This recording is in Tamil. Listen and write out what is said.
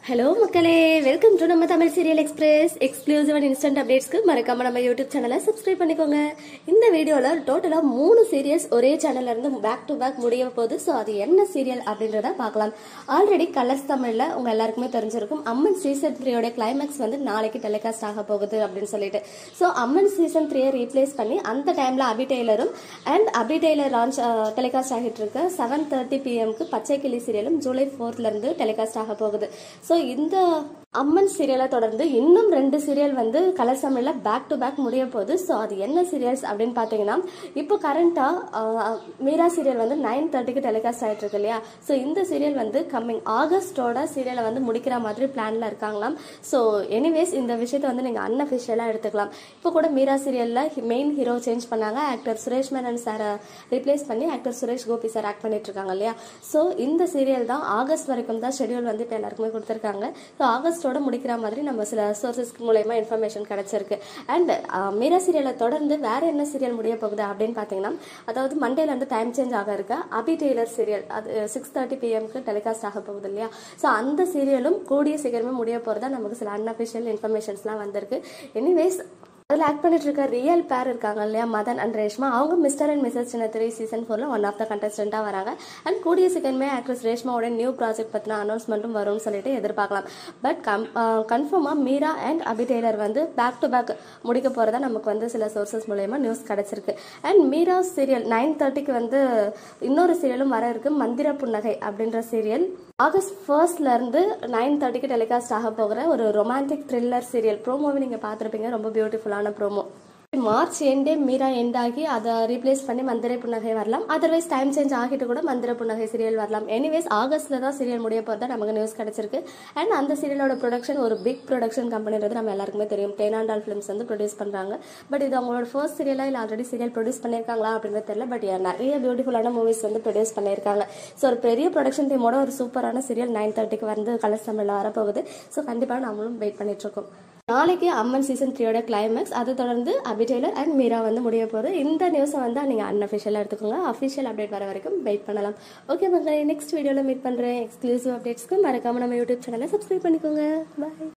ஹலோ மக்களே வெல்கம் டு நம்ம Tamil serial express exclusive and instant அப்டேட்ஸ்க்கு மறக்காம நம்ம யூடியூப் சேனலை சப்ஸ்கிரைப் பண்ணிக்கோங்க இந்த வீடியோல டோட்டலா மூணு சீரியல்ஸ் ஒரே சேனல்ல இருந்து பேக் டு பேக் முடிய போகுது ஸோ அது என்ன சீரியல் அப்படின்றத பார்க்கலாம் ஆல்ரெடி கலர்ஸ் தமிழ்ல உங்க எல்லாருக்குமே தெரிஞ்சிருக்கும் அம்மன் சீசன் த்ரீயோட கிளைமேக்ஸ் வந்து நாளைக்கு டெலிகாஸ்ட் ஆக போகுது அப்படின்னு சொல்லிட்டு ஸோ அம்மன் சீசன் த்ரீயை ரீப்ளேஸ் பண்ணி அந்த டைம்ல அபி டெய்லரும் and Abhi tailor launch telecast ஆகிட்டு இருக்க செவன் தேர்ட்டி பிஎம்க்கு பச்சை கிளி சீரியலும் ஜூலை ஃபோர்த்ல இருந்து டெலிகாஸ்ட் ஆக போகுது ஸோ இந்த அம்மன் சீரியலை தொடர்ந்து இன்னும் ரெண்டு சீரியல் வந்து கலர் தமிழ்ல பேக் டு பேக் முடிய போகுது ஸோ அது என்ன சீரியல்ஸ் அப்படின்னு பார்த்தீங்கன்னா இப்போ கரண்டாக மீரா சீரியல் வந்து நைன் தேர்ட்டிக்கு டெலிகாஸ்ட் ஆகிட்டு இருக்கு இல்லையா ஸோ இந்த சீரியல் வந்து கம்மிங் ஆகஸ்டோட சீரியலை வந்து முடிக்கிற மாதிரி பிளான்ல இருக்காங்களாம் ஸோ எனிவேஸ் இந்த விஷயத்தை வந்து நீங்கள் அன்அஃபிஷியலாக எடுத்துக்கலாம் இப்போ கூட மீரா சீரியலில் மெயின் ஹீரோ சேஞ்ச் பண்ணாங்க ஆக்டர் சுரேஷ் மேனன் சாரை ரீப்ளேஸ் பண்ணி actor Suresh Gopi sir act பண்ணிட்டு இருக்காங்க இல்லையா ஸோ இந்த சீரியல் தான் ஆகஸ்ட் வரைக்கும் தான் ஷெடியூல் வந்து இப்போ எல்லாருக்குமே கொடுத்துருக்காங்க ஸோ ஆகஸ்டோட முடிக்கிற மாதிரி நம்ம சில சோர்சஸ் மூலயமா இன்ஃபர்மேஷன் கிடைச்சிருக்கு அண்ட் மீரா சீரியலை தொடர்ந்து வேற என்ன சீரியல் முடிய போகுது அப்படின்னு பார்த்தீங்கன்னா அதாவது மண்டேல இருந்து டைம் சேஞ்ச் ஆக இருக்க அபி டெய்லர் சீரியல் அது சிக்ஸ் தேர்ட்டி பிஎம்க்கு டெலிகாஸ்ட் ஆக போகுது இல்லையா ஸோ அந்த சீரியலும் கூடிய சீக்கிரமே முடிய போகிறதா நமக்கு சில அன்அஃபிஷியல் இன்ஃபர்மேஷன்ஸ்லாம் வந்திருக்கு எனிவேஸ் அதில் ஆக்ட் பண்ணிட்டு இருக்க ரியல் பேர் இருக்காங்க இல்லையா மதன் அண்ட் ரேஷ்மா அவங்க மிஸ்டர் அண்ட் மிஸ்ஸஸ் சின்ன த்ரீ சீசன் ஃபோரில் ஒன் ஆஃப் த கண்டஸ்டண்ட்டாக வராங்க அண்ட் கூடிய சீக்கிரமே ஆக்ட்ரஸ் ரேஷ்மாவோட நியூ ப்ராஜெக்ட் பற்றின அனௌன்ஸ்மெண்ட்டும் வரும்னு சொல்லிட்டு எதிர்பார்க்கலாம் பட் கம் கன்ஃபார்மாக மீரா அண்ட் அபி டெய்லர் வந்து பேக் டு பேக் முடிக்க போகிறதா நமக்கு வந்து சில சோர்சஸ் மூலயமா நியூஸ் கிடச்சிருக்கு அண்ட் மீரா சீரியல் நைன் தேர்ட்டிக்கு வந்து இன்னொரு சீரியலும் வர இருக்கு மந்திர புன்னகை அப்படின்ற சீரியல் ஆகஸ்ட் ஃபர்ஸ்ட்ல இருந்து நைன் தேர்ட்டிக்கு டெலிகாஸ்ட் ஆக போகிற ஒரு ரொமான்டிக் த்ரில்லர் சீரியல் ப்ரோமோவை நீங்கள் பார்த்துருப்பீங்க ரொம்ப பியூட்டிஃபுல்லான ப்ரோமோ மார்ச் எண்டே மீரா எண்ட் ஆகி அதை ரீப்ளேஸ் பண்ணி மந்திர புன்னகை வரலாம் அதர்வைஸ் டைம் சேஞ்ச் ஆகிட்டு கூட மந்திர புன்னகை சீரியல் வரலாம் எனிவேஸ் ஆகஸ்ட்ல தான் சீரியல் முடிய போகிறதா நமக்கு நியூஸ் கிடைச்சிருக்கு அண்ட் அந்த சீரியலோட ப்ரொடக்ஷன் ஒரு பிக் ப்ரொடக்ஷன் கம்பெனின்றது நம்ம எல்லாருக்குமே தெரியும் தேனாண்டால் ஃபிலிம்ஸ் வந்து ப்ரொடியூஸ் பண்ணுறாங்க பட் இது அவங்களோட ஃபர்ஸ்ட் சீரியலாக இல்லை ஆல்ரெடி சீரியல் ப்ரொடியூஸ் பண்ணியிருக்காங்களா அப்படின்றது தெரியல பட் நிறைய பியூட்டிஃபுல்லான மூவிஸ் வந்து ப்ரொடியூஸ் பண்ணியிருக்காங்க ஸோ ஒரு பெரிய ப்ரொடக்ஷன் டீமோட ஒரு சூப்பரான சீரியல் நைன் தேர்ட்டிக்கு வந்து கலர்ஸ் தமிழில் வரப்போகுது ஸோ கண்டிப்பாக நம்மளும் வெயிட் பண்ணிட்டு இருக்கோம் நாளைக்கு அம்மன் சீசன் த்ரீயோட கிளைமேக்ஸ் அதை தொடர்ந்து அபி டெய்லர் அண்ட் மீரா வந்து முடிய போகுது இந்த நியூஸை வந்து நீங்கள் அன்அஃபிஷியலாக எடுத்துக்கோங்க அஃபிஷியல் அப்டேட் வர வரைக்கும் வெயிட் பண்ணலாம் ஓகே மக்களே நெக்ஸ்ட் வீடியோவில் மீட் பண்ணுறேன் எக்ஸ்க்ளூசிவ் அப்டேட்ஸ்க்கு மறக்காம நம்ம யூடியூப் சேனலை சப்ஸ்கிரைப் பண்ணிக்கோங்க பாய்